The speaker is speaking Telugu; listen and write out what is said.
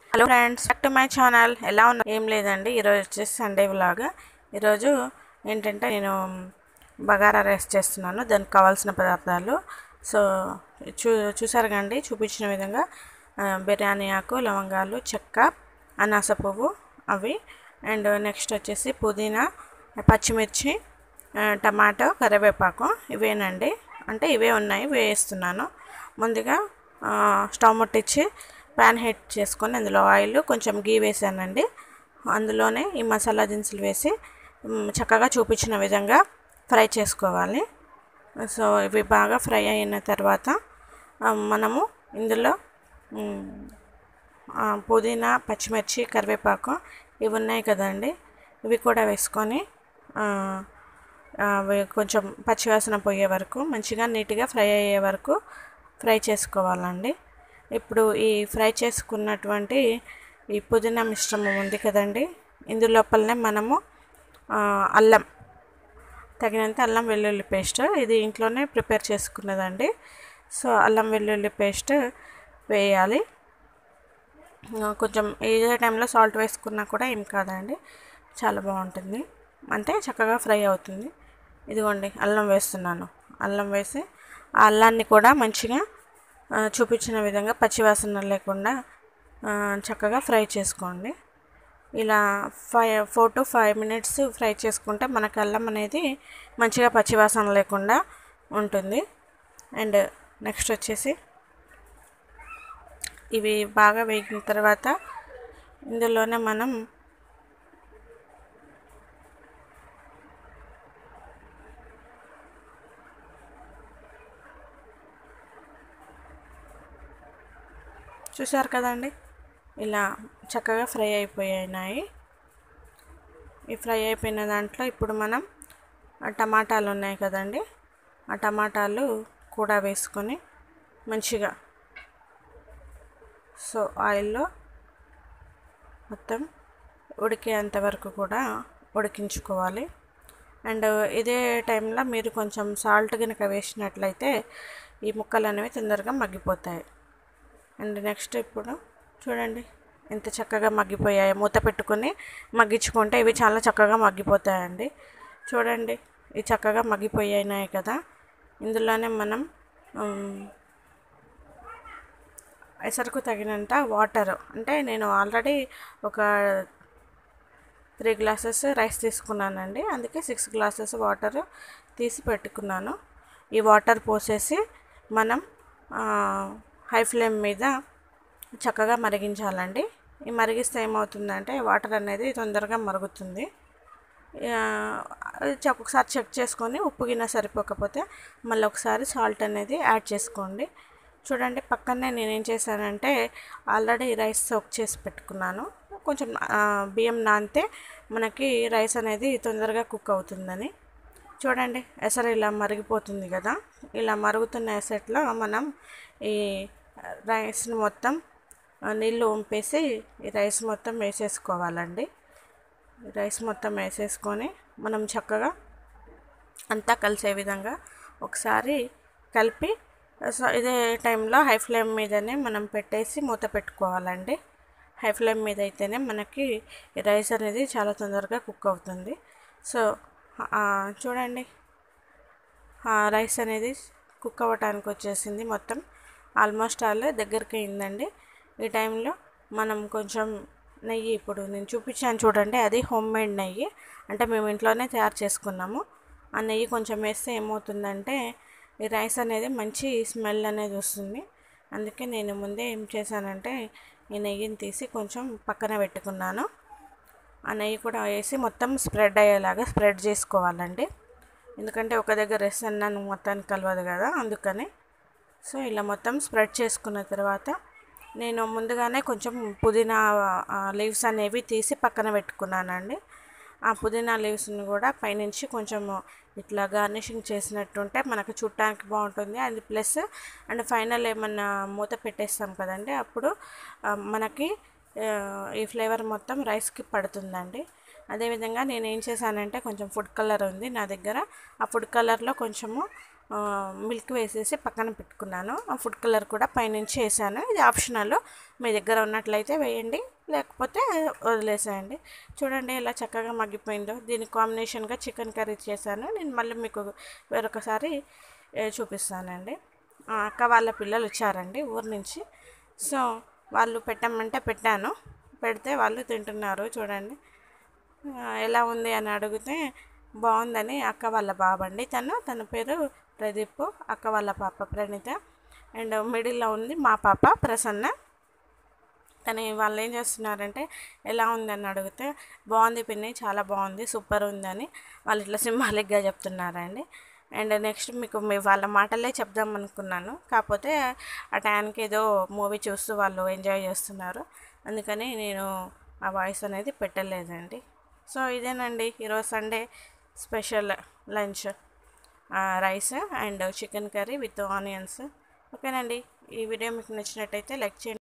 hello friends back to my channel ఎలా ఉన్నా ఏం లేదండి ఈరోజు వచ్చేసి సండే వ్లాగ్ ఈరోజు ఏంటంటే నేను బగారా రైస్ చేస్తున్నాను దానికి కావాల్సిన పదార్థాలు సో చూ చూసారు కండి చూపించిన విధంగా ఆ, బిర్యానీ ఆకు లవంగాలు చెక్క అనాస పువ్వు అవి అండ్ నెక్స్ట్ వచ్చేసి పుదీనా పచ్చిమిర్చి ఆ, టమాటో కరివేపాకు ఇవేనండి అంటే ఇవే ఉన్నాయి వేస్తున్నాను ముందుగా ఆ, స్టవ్ ముట్టించి ప్యాన్ హీట్ చేసుకొని అందులో ఆయిల్ కొంచెం గీ వేసానండి అందులోనే ఈ మసాలా దినుసులు వేసి మ్, చక్కగా చూపించిన విధంగా ఫ్రై చేసుకోవాలి సో ఇవి బాగా ఫ్రై అయిన తర్వాత ఆ, మనము ఇందులో మ్, ఆ, పుదీనా పచ్చిమిర్చి కరివేపాకు ఇవి ఉన్నాయి కదండి ఇవి కూడా వేసుకొని ఆ, ఆ, అవి కొంచెం పచ్చివాసన పోయే వరకు మంచిగా నీట్గా ఫ్రై అయ్యే వరకు ఫ్రై చేసుకోవాలండి ఇప్పుడు ఈ ఫ్రై చేసుకున్నటువంటి ఈ పుదీనా మిశ్రమం ఉంది కదండి ఇందులోపలనే మనము ఆ, అల్లం తగినంత అల్లం వెల్లుల్లి పేస్ట్ ఇది ఇంట్లోనే ప్రిపేర్ చేసుకున్నదండి సో అల్లం వెల్లుల్లి పేస్ట్ వేయాలి ఆ, కొంచెం ఇదే టైంలో సాల్ట్ వేసుకున్నా కూడా ఏం కాదండి చాలా బాగుంటుంది అంటే చక్కగా ఫ్రై అవుతుంది ఇదిగోండి అల్లం వేస్తున్నాను అల్లం వేసి ఆ అల్లాన్ని కూడా మంచిగా ఆ, చూపించిన విధంగా పచ్చివాసన లేకుండా ఆ, చక్కగా ఫ్రై చేసుకోండి ఇలా five four to five minutes fry చేసుకుంటే మనకు అల్లం అనేది మంచిగా పచ్చివాసన లేకుండా ఉంటుంది అండ్ నెక్స్ట్ వచ్చేసి ఇవి బాగా వేగిన తర్వాత ఇందులోనే మనం చూసారు కదండి ఇలా చక్కగా ఫ్రై అయిపోయినాయి ఈ ఫ్రై అయిపోయిన దాంట్లో ఇప్పుడు మనం ఆ టమాటాలు ఉన్నాయి కదండి ఆ టమాటాలు కూడా వేసుకొని మంచిగా సో ఆయిల్లో మొత్తం ఉడికేంత వరకు కూడా ఉడికించుకోవాలి అండ్ ఇదే టైంలో మీరు కొంచెం సాల్ట్ కనుక వేసినట్లయితే ఈ ముక్కలు అనేవి తొందరగా మగ్గిపోతాయి అండ్ నెక్స్ట్ ఇప్పుడు చూడండి ఎంత చక్కగా మగ్గిపోయాయి మూత పెట్టుకొని మగ్గించుకుంటే ఇవి చాలా చక్కగా మగ్గిపోతాయండి చూడండి ఇవి చక్కగా మగ్గిపోయినాయి కదా ఇందులోనే మనం ఉమ్, ఎసరుకు తగినంత వాటర్ అంటే నేను ఆల్రెడీ ఒక త్రీ గ్లాసెస్ రైస్ తీసుకున్నానండి అందుకే సిక్స్ గ్లాసెస్ వాటర్ తీసి పెట్టుకున్నాను ఈ వాటర్ పోసేసి మనం ఆ, హై ఫ్లేమ్ మీద చక్కగా మరిగించాలండి ఈ మరిగిస్తే ఏమవుతుందంటే వాటర్ అనేది తొందరగా మరుగుతుంది ఆ, అది చె- ఒకసారి చెక్ చేసుకొని ఉప్పు గిన్నె సరిపోకపోతే మళ్ళీ ఒకసారి సాల్ట్ అనేది యాడ్ చేసుకోండి చూడండి పక్కనే నేనేం చేశానంటే ఆల్రెడీ రైస్ సోక్ చేసి పెట్టుకున్నాను కొంచెం ఆ, బియ్యం నానితే మనకి రైస్ అనేది తొందరగా కుక్ అవుతుందని చూడండి ఎసరు ఇలా మరిగిపోతుంది కదా ఇలా మరుగుతున్న ఎసట్లో మనం ఈ రైస్ని మొత్తం ఆ, నీళ్ళు వంపేసి ఈ రైస్ మొత్తం వేసేసుకోవాలండి ఈ రైస్ మొత్తం వేసేసుకొని మనం చక్కగా అంతా కలిసే విధంగా ఒకసారి కలిపి సో ఇదే టైంలో హై ఫ్లేమ్ మీదనే మనం పెట్టేసి మూత పెట్టుకోవాలండి హై ఫ్లేమ్ మీద అయితేనే మనకి ఈ రైస్ అనేది చాలా తొందరగా కుక్ అవుతుంది సో ఆ, చూడండి ఆ, రైస్ అనేది కుక్ అవ్వటానికి వచ్చేసింది మొత్తం ఆల్మోస్ట్ ఆల్ దగ్గరికి అయిందండి ఈ టైంలో మనం కొంచెం నెయ్యి ఇప్పుడు నేను చూపించాను చూడండి అది హోమ్ మేడ్ నెయ్యి అంటే మేము ఇంట్లోనే తయారు చేసుకున్నాము ఆ నెయ్యి కొంచెం వేస్తే ఏమవుతుందంటే ఈ రైస్ అనేది మంచి స్మెల్ అనేది వస్తుంది అందుకే నేను ముందే ఏం చేశానంటే ఈ నెయ్యిని తీసి కొంచెం పక్కన పెట్టుకున్నాను ఆ నెయ్యి కూడా వేసి మొత్తం స్ప్రెడ్ అయ్యేలాగా స్ప్రెడ్ చేసుకోవాలండి ఎందుకంటే ఒక దగ్గర వేస్తే అన్నాను మొత్తానికి కలవదు కదా అందుకని సో ఇలా మొత్తం స్ప్రెడ్ చేసుకున్న తర్వాత నేను ముందుగానే కొంచెం పుదీనా లీవ్స్ అనేవి తీసి పక్కన పెట్టుకున్నానండి ఆ పుదీనా లీవ్స్ని కూడా పైనుంచి కొంచెం ఇట్లా గార్నిషింగ్ చేసినట్టుంటే మనకు చుట్టానికి బాగుంటుంది అది ప్లస్ అండ్ ఫైనల్ ఏమన్నా మూత పెట్టేస్తాం కదండి అప్పుడు ఆ, మనకి ఆ, ఈ ఫ్లేవర్ మొత్తం రైస్కి పడుతుందండి అదేవిధంగా నేను ఏం చేశానంటే కొంచెం ఫుడ్ కలర్ ఉంది నా దగ్గర ఆ ఫుడ్ కలర్లో కొంచెము మిల్క్ వేసేసి పక్కన పెట్టుకున్నాను ఆ ఫుడ్ కలర్ కూడా పైనుంచి వేసాను ఇది ఆప్షనల్ మీ దగ్గర ఉన్నట్లయితే వేయండి లేకపోతే వదిలేసేయండి చూడండి ఎలా చక్కగా మగ్గిపోయిందో దీనికి కాంబినేషన్గా చికెన్ కర్రీ చేశాను నేను మళ్ళీ మీకు వేరొకసారి ఏ, చూపిస్తానండి ఆ, అక్క వాళ్ళ పిల్లలు వచ్చారండి ఊరు నుంచి సో వాళ్ళు పెట్టమంటే పెట్టాను పెడితే వాళ్ళు తింటున్నారు చూడండి ఆ, ఎలా ఉంది అని అడిగితే బాగుందని అక్క వాళ్ళ బాబండి తను తన పేరు ప్రదీప్ అక్క వాళ్ళ పాప ప్రణీత అండ్ మిడిల్లో ఉంది మా పాప ప్రసన్న కానీ వాళ్ళు ఏం చేస్తున్నారంటే ఎలా ఉందని అడిగితే బాగుంది పిన్ని చాలా బాగుంది సూపర్ ఉందని వాళ్ళు ఇట్లా సింబాలిక్గా చెప్తున్నారండి అండ్ నెక్స్ట్ మీకు మీ వాళ్ళ మాటలే చెప్దాం అనుకున్నాను కాకపోతే ఆ టైంకి ఏదో మూవీ చూస్తూ వాళ్ళు ఎంజాయ్ చేస్తున్నారు అందుకని నేను ఆ వాయిస్ అనేది పెట్టలేదండి సో ఇదేనండి ఈరోజు Sunday special lunch rice and chicken curry with onions ఓకేనండి ఈ వీడియో మీకు నచ్చినట్టయితే లైక్ చేయండి